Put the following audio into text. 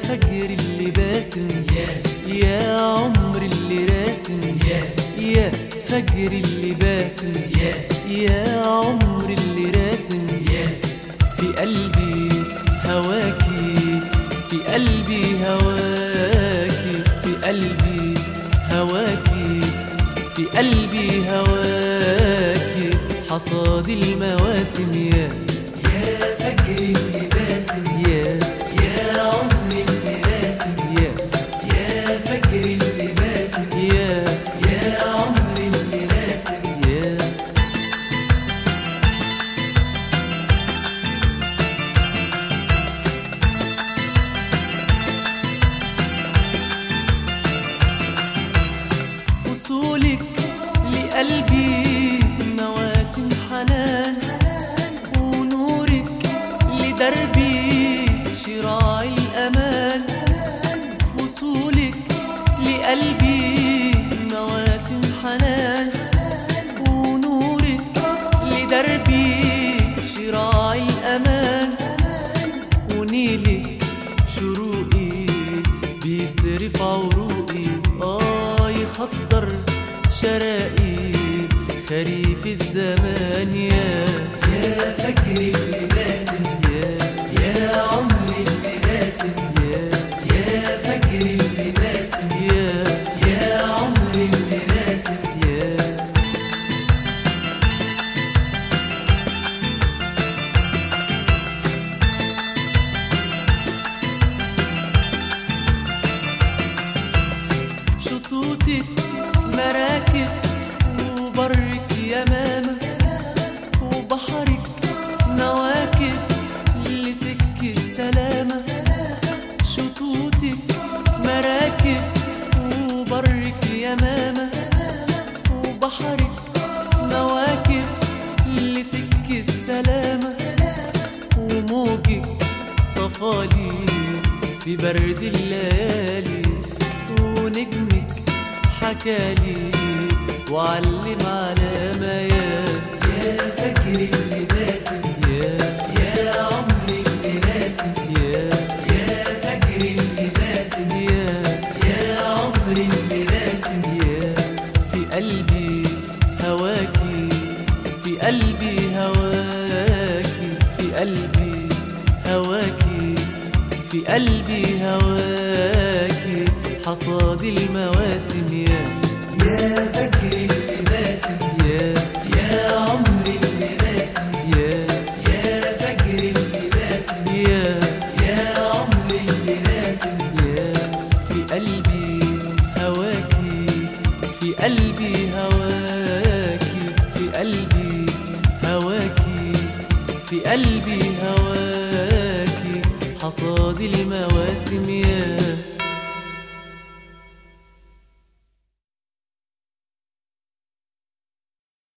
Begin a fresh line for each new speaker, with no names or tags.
فجر اللي باسم
يا
يا عمر اللي راسم
يا
يا فجر اللي باسم
يا
يا عمر اللي راسم
يا
في قلبي هواكي في قلبي هواكي في قلبي هواكي في قلبي هواكي حصاد المواسم يا
يا فجر اللي باسم
يا
يا عمر اللي راسم
يا
يا فجر اللي باسم
يا
يا عمر اللي راسم
يا وصولك لقلبي مواسم حنان ونورك لدربي شراع الأمان وصولك لقلبي مواسم حنان ونورك لدربي شراع الأمان ونيلك شروقي بيصرف عروقي آه يخضر شرائي خريف الزمان يا
يا فجر اللي باسم
يا
يا عمر اللي باسم
يا
يا فجر اللي باسم
يا
يا عمر اللي راسم
يا شطوطك مراكب وبرك يمامة وبحرك نواكب لسكة سلامة شطوطك مراكب وبرك يمامة وبحرك نواكب لسكة سلامة وموجك صفالي في برد الليالي ونجمك حكالي وعلم علامة يا
يا فجر اللي باسم
يا
يا عمر اللي راسم
يا
يا فجر اللي باسم
يا
يا عمر اللي راسم
يا في قلبي هواكي في قلبي هواكي في قلبي هواكي في قلبي هواكي حصاد المواسم يا
يا فجر اللي باسم
يا
يا عمر اللي راسم
يا
يا فجر اللي باسم
يا
يا عمر اللي راسم
يا في قلبي هواكي في قلبي هواكي في قلبي هواكي في قلبي هواكي حصاد المواسم يا